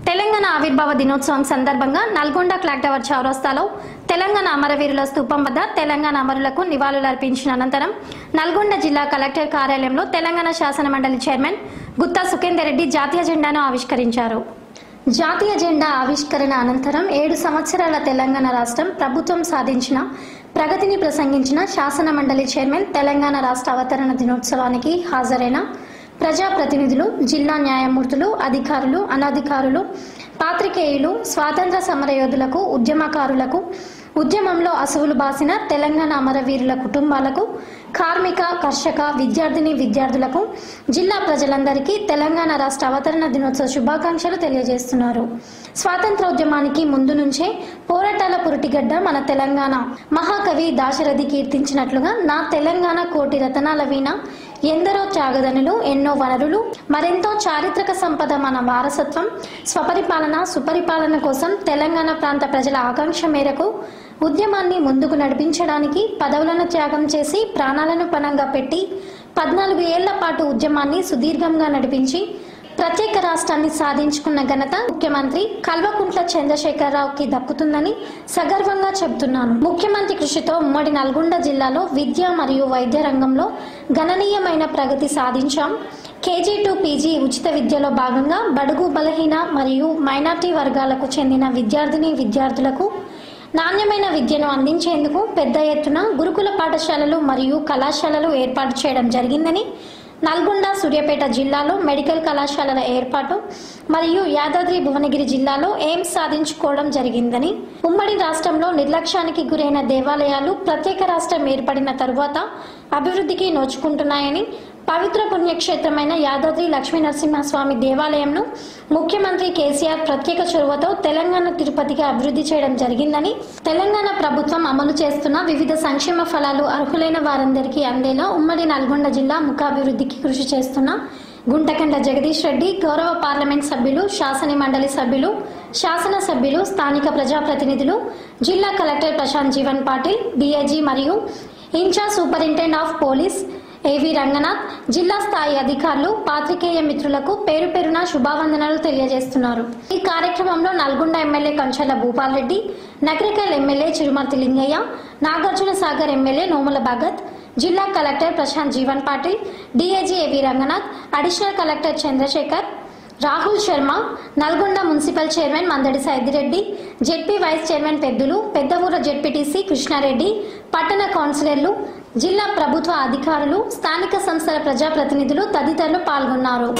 తెలంగాణ ఆవిర్భావ దినోత్సవం సందర్భంగా నల్గొండ క్లాక్ టవర్ చౌరస్తాలో తెలంగాణ అమరవీరుల స్థూపం వద్ద తెలంగాణ అమరులకు నివాళులర్పించిన అనంతరం నల్గొండ జిల్లా కలెక్టర్ కార్యాలయంలో తెలంగాణ శాసన మండలి చైర్మన్ గుత్తా సుఖేందర్ రెడ్డి జాతీయ జెండాను ఆవిష్కరించారు జాతీయ జెండా ఆవిష్కరణ అనంతరం ఏడు సంవత్సరాల తెలంగాణ రాష్ట్రం ప్రభుత్వం సాధించిన ప్రగతిని ప్రసంగించిన శాసన మండలి చైర్మన్ తెలంగాణ రాష్ట్ర అవతరణ దినోత్సవానికి హాజరైన ప్రజాప్రతినిధులు జిల్లా న్యాయమూర్తులు అధికారులు అనధికారులు పాత్రికేయులు స్వాతంత్ర సమరయోధులకు ఉద్యమకారులకు ఉద్యమంలో అసువులు బాసిన తెలంగాణ అమరవీరుల కుటుంబాలకు కార్మిక కర్షక విద్యార్థిని విద్యార్థులకు జిల్లా ప్రజలందరికీ తెలంగాణ రాష్ట్ర అవతరణ దినోత్సవ శుభాకాంక్షలు తెలియజేస్తున్నారు స్వాతంత్రోద్యమానికి ముందు నుంచే పోరాటాల పురిటిగడ్డ మన తెలంగాణ మహాకవి దాశరథి కీర్తించినట్లుగా నా తెలంగాణ కోటి రతనాల వీణ ఎందరో త్యాగదనులు ఎన్నో వనరులు మరెంతో చారిత్రక సంపద మన వారసత్వం స్వపరిపాలన సుపరిపాలన కోసం తెలంగాణ ప్రాంత ప్రజల ఆకాంక్ష మేరకు ఉద్యమాన్ని ముందుకు నడిపించడానికి పదవులను త్యాగం చేసి ప్రాణాలను పణంగా పెట్టి పద్నాలుగు ఏళ్ల పాటు ఉద్యమాన్ని సుదీర్ఘంగా నడిపించి ప్రత్యేక రాష్ట్రాన్ని సాధించుకున్న ఘనత ముఖ్యమంత్రి కల్వకుంట్ల చంద్రశేఖరరావుకి దక్కుతుందని సగర్వంగా చెబుతున్నాను ముఖ్యమంత్రి కృషితో ఉమ్మడి నల్గొండ జిల్లాలో విద్య మరియు వైద్య రంగంలో గణనీయమైన ప్రగతి సాధించాం కేజీ టు పీజీ ఉచిత విద్యలో భాగంగా బడుగు బలహీన మరియు మైనార్టీ వర్గాలకు చెందిన విద్యార్థిని విద్యార్థులకు నాణ్యమైన విద్యను అందించేందుకు పెద్ద ఎత్తున గురుకుల పాఠశాలలు మరియు కళాశాలలు ఏర్పాటు చేయడం జరిగిందని నల్గొండ సూర్యాపేట జిల్లాలో మెడికల్ కళాశాలల ఏర్పాటు మరియు యాదాద్రి భువనగిరి జిల్లాలో ఎయిమ్స్ సాధించుకోవడం జరిగిందని ఉమ్మడి రాష్ట్రంలో నిర్లక్ష్యానికి గురైన దేవాలయాలు ప్రత్యేక రాష్ట్రం ఏర్పడిన తరువాత అభివృద్ధికి నోచుకుంటున్నాయని పవిత్ర పుణ్యక్షేత్రమైన యాదాద్రి లక్ష్మీ నరసింహస్వామి దేవాలయంను ముఖ్యమంత్రి కేసీఆర్ ప్రత్యేక చొరవతో తెలంగాణ తిరుపతిగా అభివృద్ధి చేయడం జరిగిందని తెలంగాణ ప్రభుత్వం అమలు చేస్తున్న వివిధ సంక్షేమ ఫలాలు అర్హులైన వారందరికీ అందేలా ఉమ్మడి నల్గొండ జిల్లా ముఖాభివృద్ధికి కృషి చేస్తున్న గుంటకండ జగదీష్ రెడ్డి గౌరవ పార్లమెంట్ సభ్యులు శాసన మండలి సభ్యులు శాసన సభ్యులు స్థానిక ప్రజాప్రతినిధులు జిల్లా కలెక్టర్ ప్రశాంత్ జీవన్ పాటిల్ డిఐజీ మరియు incharge superintendent of police AV Ranganath జిల్లా స్థాయి అధికారులు పాత్రికేయ మిత్రులకు పేరు పేరున శుభావందనలు తెలియజేస్తున్నారు ఈ కార్యక్రమంలో Nalgonda MLA Kanchela Bhupal Reddy Nakrekal MLA Chirumarthi Lingaiah Nagarjuna Sagar MLA Nomula Bhagat జిల్లా collector Prashanth Jeevan Patil DIG AV Ranganath additional collector Chandrashekhar Rahul Sharma Nalgonda municipal chairman Mandadi Saidireddy ZP vice chairman Peddulu Peddavoora ZPTC Krishnareddy పట్టణ కౌన్సిలర్లు జిల్లా ప్రభుత్వ అధికారులు స్థానిక సంస్థల ప్రజాప్రతినిధులు తదితరులు పాల్గొన్నారు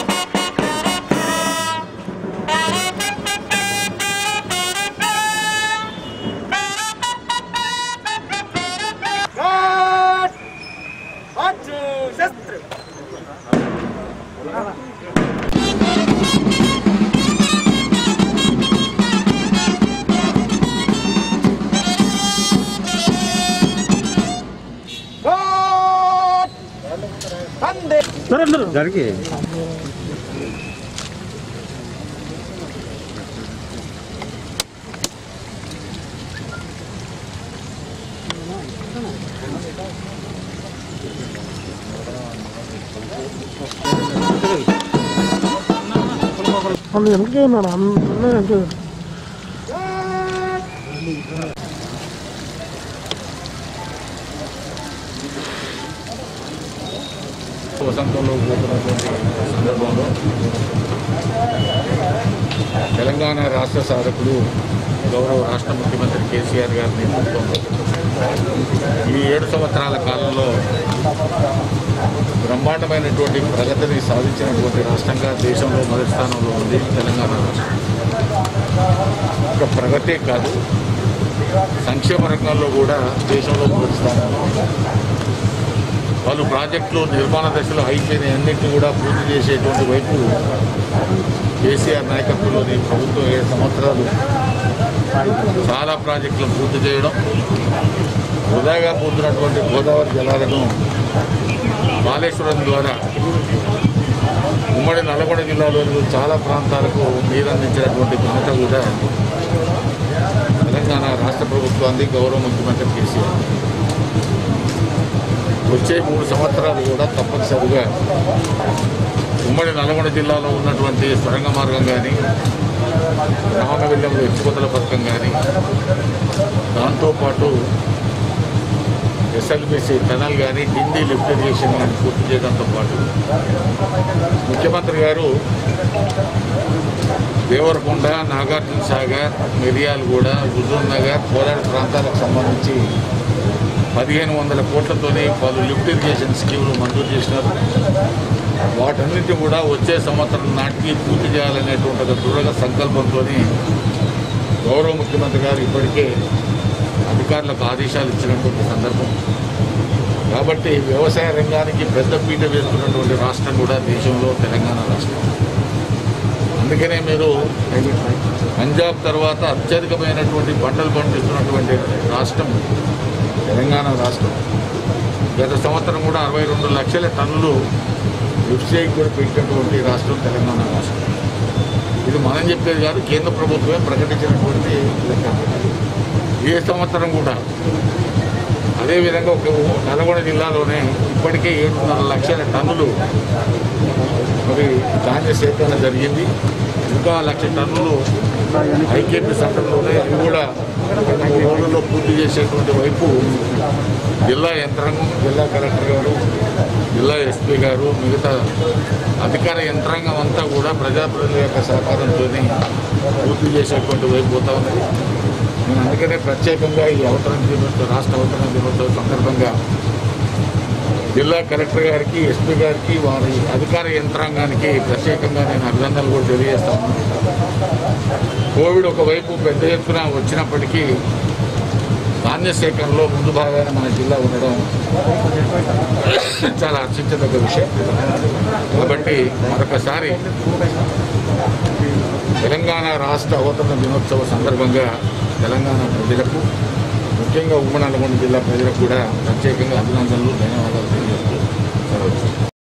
Cut! One, two, just three. Cut! Bande. జరిగి వాళ్ళు వెనకే ఉన్నారు అందరూ వెనకే ఉన్నారు. వసంతంలో పోతున్నటువంటి సందర్భంలో తెలంగాణ రాష్ట్ర సాధకులు గౌరవ రాష్ట్ర ముఖ్యమంత్రి కేసీఆర్ గారి నేతృత్వంలో ఈ ఏడు సంవత్సరాల కాలంలో బ్రహ్మాండమైనటువంటి ప్రగతిని సాధించినటువంటి రాష్ట్రంగా దేశంలో మొదటి స్థానంలో ఉంది తెలంగాణ రాష్ట్రం ఒక ప్రగతే కాదు సంక్షేమ రంగంలో కూడా దేశంలో మొదటి స్థానంలో ఉంది పలు ప్రాజెక్టులు నిర్మాణ దశలో అయిపోయిన అన్నింటినీ కూడా పూర్తి చేసేటువంటి వైపు కేసీఆర్ నాయకత్వంలోని ప్రభుత్వం ఏడు సంవత్సరాలు చాలా ప్రాజెక్టులను పూర్తి చేయడం వృధాగా పోతున్నటువంటి గోదావరి జలాలను కాళేశ్వరం ద్వారా ఉమ్మడి నల్గొండ జిల్లాలోని చాలా ప్రాంతాలకు నీరందించినటువంటి ఘనత కూడా తెలంగాణ రాష్ట్ర ప్రభుత్వాన్ని గౌరవ ముఖ్యమంత్రి కేసీఆర్ వచ్చే మూడు సంవత్సరాలు కూడా తప్పనిసరిగా ఉమ్మడి నల్గొండ జిల్లాలో ఉన్నటువంటి సొరంగ మార్గం కానీ రామవెల్లంలో ఎత్తుకోతల పథకం కానీ దాంతోపాటు ఎస్ఎల్బిసి టనల్ కానీ డిండి లిఫ్ట్ ఇరిగేషన్ కానీ పూర్తి చేయడంతో పాటు ముఖ్యమంత్రి గారు దేవరకొండ నాగార్జున సాగర్ మిర్యాలగూడ హుజూర్ నగర్ కోలాడు ప్రాంతాలకు సంబంధించి పదిహేను వందల కోట్లతోనే పలు లిఫ్ట్ ఇరిగేషన్ స్కీములు మంజూరు చేసినారు వాటన్నిటి కూడా వచ్చే సంవత్సరం నాటికి పూర్తి చేయాలనేటువంటి ఒక దృఢ సంకల్పంతో గౌరవ ముఖ్యమంత్రి గారు ఇప్పటికే అధికారులకు ఆదేశాలు ఇచ్చినటువంటి సందర్భం కాబట్టి వ్యవసాయ రంగానికి పెద్ద పీట వేస్తున్నటువంటి రాష్ట్రం కూడా దేశంలో తెలంగాణ రాష్ట్రం అందుకనే మీరు పంజాబ్ తర్వాత అత్యధికమైనటువంటి పంటలు పండిస్తున్నటువంటి రాష్ట్రం తెలంగాణ రాష్ట్రం గత సంవత్సరం కూడా అరవై రెండు లక్షల టన్నులు లిప్స్టేక్ కూడా పెట్టినటువంటి రాష్ట్రం తెలంగాణ రాష్ట్రం ఇది మనం చెప్పేది కాదు కేంద్ర ప్రభుత్వమే ప్రకటించినటువంటి లెక్క ఏ సంవత్సరం కూడా అదేవిధంగా ఒక నల్గొండ జిల్లాలోనే ఇప్పటికే ఏడున్నర లక్షల టన్నులు మరి ధాన్య సేకరణ జరిగింది ఇంకా లక్ష టన్నులు ఐకేపీ సెంటర్లోనే ఇవి కూడా రెండు మూడు రోజుల్లో పూర్తి చేసేటువంటి వైపు జిల్లా యంత్రాంగం జిల్లా కలెక్టర్ గారు జిల్లా ఎస్పీ గారు మిగతా అధికార యంత్రాంగం అంతా కూడా ప్రజాప్రతినిధుల యొక్క సహకారంతో పూర్తి చేసేటువంటి వైపు పోతా ఉన్నది నేను అందుకనే ప్రత్యేకంగా ఈ అవతరణ దినోత్సవం రాష్ట్ర అవతరణ దినోత్సవం సందర్భంగా జిల్లా కలెక్టర్ గారికి ఎస్పీ గారికి వారి అధికార యంత్రాంగానికి ప్రత్యేకంగా నేను అభినందనలు కూడా తెలియజేస్తాను కోవిడ్ ఒకవైపు పెద్ద ఎత్తున వచ్చినప్పటికీ ధాన్య సేకరణలో ముందు భాగాన మన జిల్లా ఉండడం చాలా హర్షించదగ్గ విషయం కాబట్టి మరొకసారి తెలంగాణ రాష్ట్ర అవతరణ దినోత్సవ సందర్భంగా తెలంగాణ ప్రజలకు ముఖ్యంగా ఉమ్మడి నల్గొండ జిల్లా ప్రజలకు కూడా ప్రత్యేకంగా అభినందనలు ధన్యవాదాలు తెలియజేస్తూ సెలవు